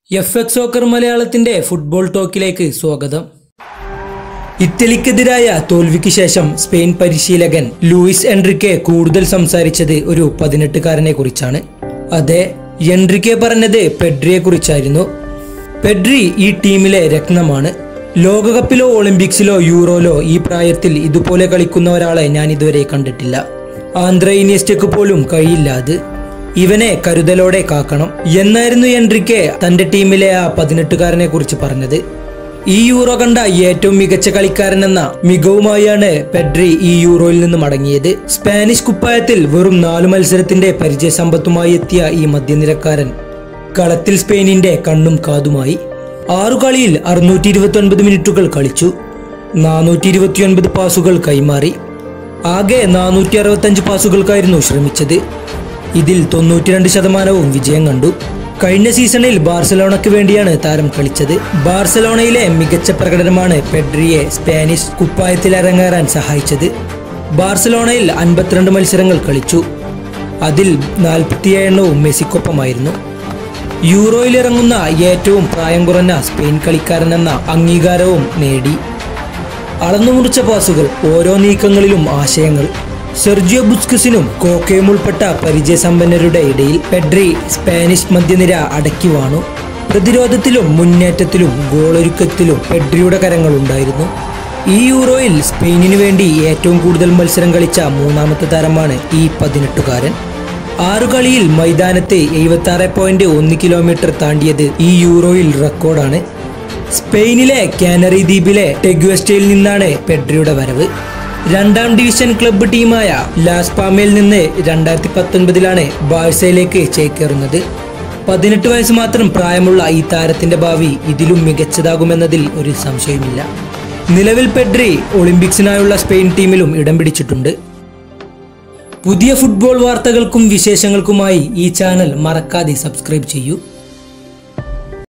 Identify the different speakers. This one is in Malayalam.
Speaker 1: എഫ് എക്സ് സോക്കർ മലയാളത്തിന്റെ ഫുട്ബോൾ ടോക്കിലേക്ക് സ്വാഗതം ഇറ്റലിക്കെതിരായ തോൽവിക്ക് ശേഷം സ്പെയിൻ പരിശീലകൻ ലൂയിസ് എൻട്രിക്കെ കൂടുതൽ സംസാരിച്ചത് ഒരു പതിനെട്ടുകാരനെ കുറിച്ചാണ് അതെ എൻട്രിക്കെ പറഞ്ഞത് പെഡ്രിയെ കുറിച്ചായിരുന്നു പെഡ്രി ഈ ടീമിലെ രത്നമാണ് ലോകകപ്പിലോ ഒളിമ്പിക്സിലോ യൂറോയിലോ ഈ പ്രായത്തിൽ ഇതുപോലെ കളിക്കുന്ന ഒരാളെ ഞാൻ ഇതുവരെ കണ്ടിട്ടില്ല ആന്ധ്ര ഇനിയസ്റ്റയ്ക്ക് പോലും കഴിയില്ല അത് ഇവനെ കരുതലോടെ കാക്കണം എന്നായിരുന്നു എൻട്രിക്കെ തന്റെ ടീമിലെ ആ പതിനെട്ടുകാരനെ കുറിച്ച് പറഞ്ഞത് ഈ യൂറോ കണ്ട ഏറ്റവും മികച്ച കളിക്കാരൻ എന്ന മികവുമായാണ് പെഡ്രി ഈ യൂറോയിൽ നിന്ന് മടങ്ങിയത് സ്പാനിഷ് കുപ്പായത്തിൽ വെറും നാലു മത്സരത്തിന്റെ പരിചയസമ്പത്തുമായി എത്തിയ ഈ മധ്യനിരക്കാരൻ കളത്തിൽ സ്പെയിനിന്റെ കണ്ണും കാതുമായി ആറു കളിയിൽ അറുന്നൂറ്റി ഇരുപത്തി ഒൻപത് മിനിറ്റുകൾ കളിച്ചു നാനൂറ്റി ഇരുപത്തിയൊൻപത് പാസുകൾ കൈമാറി ആകെ നാനൂറ്റി അറുപത്തഞ്ച് പാസുകൾക്കായിരുന്നു ശ്രമിച്ചത് ഇതിൽ തൊണ്ണൂറ്റിരണ്ട് ശതമാനവും വിജയം കണ്ടു കഴിഞ്ഞ സീസണിൽ ബാർസലോണയ്ക്ക് വേണ്ടിയാണ് താരം കളിച്ചത് ബാർസലോണയിലെ മികച്ച പ്രകടനമാണ് പെഡ്രിയെ സ്പാനിഷ് കുപ്പായത്തിൽ ഇറങ്ങാറാൻ സഹായിച്ചത് ബാർസലോണയിൽ അൻപത്തിരണ്ട് മത്സരങ്ങൾ കളിച്ചു അതിൽ നാൽപ്പത്തിയേഴ് എണ്ണവും മെസ്സിക്കൊപ്പമായിരുന്നു യൂറോയിൽ ഇറങ്ങുന്ന ഏറ്റവും പ്രായം കുറഞ്ഞ സ്പെയിൻ കളിക്കാരൻ എന്ന അംഗീകാരവും നേടി അളന്നുമുറിച്ച പാസുകൾ ഓരോ നീക്കങ്ങളിലും ആശയങ്ങൾ സെർജിയോ ബുസ്കസിനും കോക്കയും ഉൾപ്പെട്ട പരിചയസമ്പന്നരുടെ ഇടയിൽ പെഡ്രി സ്പാനിഷ് മധ്യനിര അടക്കി വാണു പ്രതിരോധത്തിലും മുന്നേറ്റത്തിലും ഗോളൊരുക്കത്തിലും പെഡ്രിയുടെ കരങ്ങളുണ്ടായിരുന്നു ഈ യൂറോയിൽ സ്പെയിനിനു വേണ്ടി ഏറ്റവും കൂടുതൽ മത്സരം കളിച്ച മൂന്നാമത്തെ താരമാണ് ഈ പതിനെട്ടുകാരൻ ആറു കളിയിൽ മൈതാനത്ത് എഴുപത്തി ആറ് പോയിന്റ് ഒന്ന് കിലോമീറ്റർ താണ്ടിയത് ഈ യൂറോയിൽ റെക്കോർഡാണ് സ്പെയിനിലെ കാനറി ദ്വീപിലെ ടെഗ്വസ്റ്റയിൽ നിന്നാണ് പെഡ്രിയുടെ വരവ് രണ്ടാം ഡിവിഷൻ ക്ലബ്ബ് ടീമായ ലാസ്പാമയിൽ നിന്ന് രണ്ടായിരത്തി പത്തൊൻപതിലാണ് ബാഴ്സയിലേക്ക് ചേക്കേറുന്നത് പതിനെട്ട് വയസ്സ് മാത്രം പ്രായമുള്ള ഈ താരത്തിന്റെ ഭാവി ഇതിലും മികച്ചതാകുമെന്നതിൽ ഒരു സംശയമില്ല നിലവിൽ പെഡ്രി ഒളിമ്പിക്സിനായുള്ള സ്പെയിൻ ടീമിലും ഇടം പിടിച്ചിട്ടുണ്ട് പുതിയ ഫുട്ബോൾ വാർത്തകൾക്കും വിശേഷങ്ങൾക്കുമായി ഈ ചാനൽ മറക്കാതെ സബ്സ്ക്രൈബ് ചെയ്യൂ